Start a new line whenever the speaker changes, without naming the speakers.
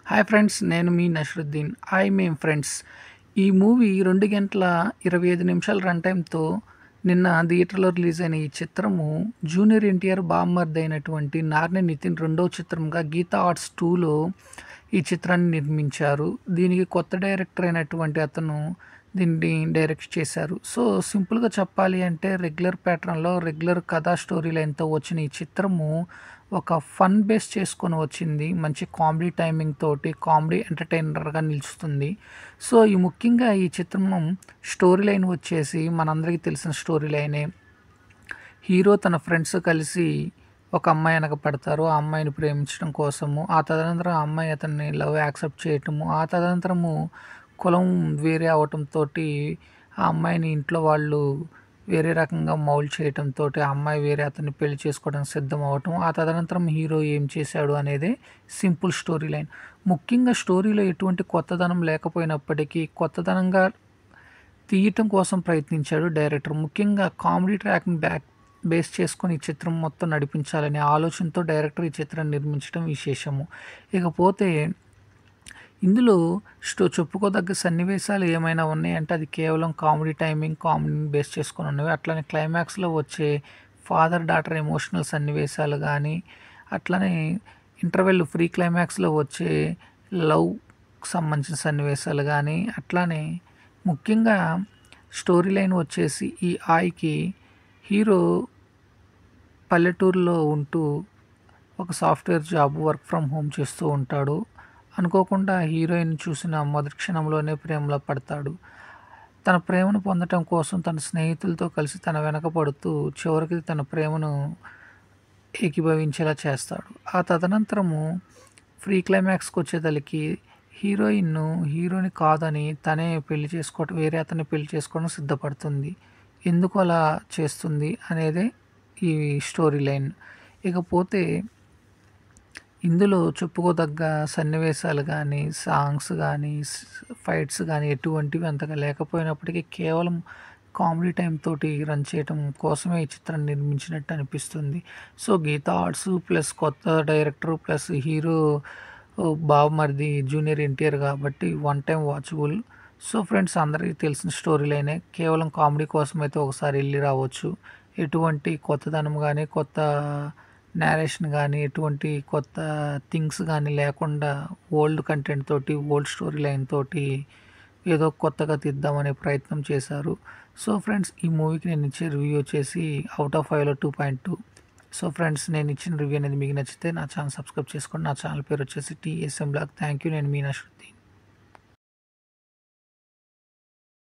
hi friends నేను మీ Nasaruddin hi మేం ఫ్రెండ్స్ ఈ మూవీ రెండు గంటల ఇరవై ఐదు నిమిషాల రన్ టైంతో నిన్న థియేటర్లో రిలీజ్ అయిన ఈ చిత్రము జూనియర్ ఎన్టీఆర్ బామ్మర్ది అయినటువంటి నార్ని నితిన్ రెండో చిత్రంగా గీతా ఆర్ట్స్ టూలో ఈ చిత్రాన్ని నిర్మించారు దీనికి కొత్త డైరెక్టర్ అయినటువంటి అతను దీన్ని డైరెక్ట్ చేశారు సో సింపుల్గా చెప్పాలి అంటే రెగ్యులర్ ప్యాటర్న్లో రెగ్యులర్ కథా స్టోరీ లైన్తో వచ్చిన ఈ చిత్రము ఒక ఫన్ బేస్ చేసుకొని వచ్చింది మంచి కామెడీ టైమింగ్ తోటి కామెడీ ఎంటర్టైనర్గా నిలుస్తుంది సో ఈ ముఖ్యంగా ఈ చిత్రం స్టోరీ లైన్ వచ్చేసి మనందరికీ తెలిసిన స్టోరీ లైనే హీరో తన ఫ్రెండ్స్ కలిసి ఒక అమ్మాయి వెనక పడతారు ఆ అమ్మాయిని ప్రేమించడం కోసము ఆ తదనంతరం ఆ అమ్మాయి అతన్ని లవ్ యాక్సెప్ట్ చేయటము ఆ తదనంతరము కులం వేరే అవటంతో ఆ అమ్మాయిని ఇంట్లో వాళ్ళు వేరే రకంగా మౌల్ చేయటంతో ఆ అమ్మాయి వేరే అతన్ని పెళ్లి చేసుకోవడానికి సిద్ధం అవ్వటం ఆ తదనంతరం హీరో ఏం చేశాడు అనేది సింపుల్ స్టోరీ లైన్ ముఖ్యంగా స్టోరీలో ఎటువంటి కొత్తదనం లేకపోయినప్పటికీ కొత్తదనంగా తీయటం కోసం ప్రయత్నించాడు డైరెక్టర్ ముఖ్యంగా కామెడీ ట్రాక్ని బ్యాక్ బేస్ చేసుకొని ఈ చిత్రం మొత్తం నడిపించాలనే ఆలోచనతో డైరెక్టర్ ఈ చిత్రాన్ని నిర్మించడం విశేషము ఇకపోతే ఇందులో స్టో చెప్పుకోదగ్గ సన్నివేశాలు ఏమైనా ఉన్నాయంటే అది కేవలం కామెడీ టైమింగ్ కామెడీని బేస్ చేసుకొని ఉన్నవి అట్లనే క్లైమాక్స్లో వచ్చే ఫాదర్ డాటర్ ఎమోషనల్ సన్నివేశాలు కానీ అట్లనే ఇంటర్వెల్ ఫ్రీ క్లైమాక్స్లో వచ్చే లవ్ సంబంధించిన సన్నివేశాలు కానీ అట్లానే ముఖ్యంగా స్టోరీ లైన్ వచ్చేసి ఈ ఆయికి హీరో పల్లెటూరులో ఉంటూ ఒక software job work from home చేస్తూ ఉంటాడు అనుకోకుండా హీరోయిన్ చూసిన మొదటి క్షణంలోనే ప్రేమలో పడతాడు తన ప్రేమను పొందటం కోసం తన స్నేహితులతో కలిసి తన వెనక పడుతూ చివరికి తన ప్రేమను ఏకీభవించేలా చేస్తాడు ఆ తదనంతరము ఫ్రీ క్లైమాక్స్కి వచ్చేదలికి హీరోయిన్ను హీరోని కాదని తనే పెళ్లి చేసుకోవటం వేరే అతన్ని పెళ్లి చేసుకోవడం సిద్ధపడుతుంది ఎందుకు అలా చేస్తుంది అనేదే ఈ స్టోరీ లైన్ ఇకపోతే ఇందులో చెప్పుకోదగ్గ సన్నివేశాలు కానీ సాంగ్స్ కానీ ఫైట్స్ కానీ ఎటువంటివి అంతగా లేకపోయినప్పటికీ కేవలం కామెడీ టైం తోటి రన్ చేయటం కోసమే ఈ చిత్రం నిర్మించినట్టు అనిపిస్తుంది సో గీతా ఆర్ట్స్ ప్లస్ కొత్త డైరెక్టర్ ప్లస్ హీరో బావమరిది జూనియర్ ఎన్టీఆర్ కాబట్టి one time watchable so friends అందరికీ తెలిసిన స్టోరీ లైనే కేవలం కామెడీ కోసం అయితే ఒకసారి వెళ్ళి రావచ్చు ఎటువంటి కొత్తదనం కానీ కొత్త నేరేషన్ కానీ ఎటువంటి కొత్త థింగ్స్ కానీ లేకుండా ఓల్డ్ కంటెంట్ తోటి ఓల్డ్ స్టోరీ లైన్ తోటి ఏదో కొత్తగా తీద్దామనే ప్రయత్నం చేశారు సో ఫ్రెండ్స్ ఈ మూవీకి నేను ఇచ్చే రివ్యూ వచ్చేసి అవుట్ ఆఫ్ ఫైవ్లో two point two so friends నేను ఇచ్చిన రివ్యూ అనేది మీకు నచ్చితే నా ఛానల్ సబ్స్క్రైబ్ చేసుకోండి నా ఛానల్ పేరు వచ్చేసి టీఎస్ఎం బ్లాగ్ థ్యాంక్ యూ నేను మీ నషరుద్దీన్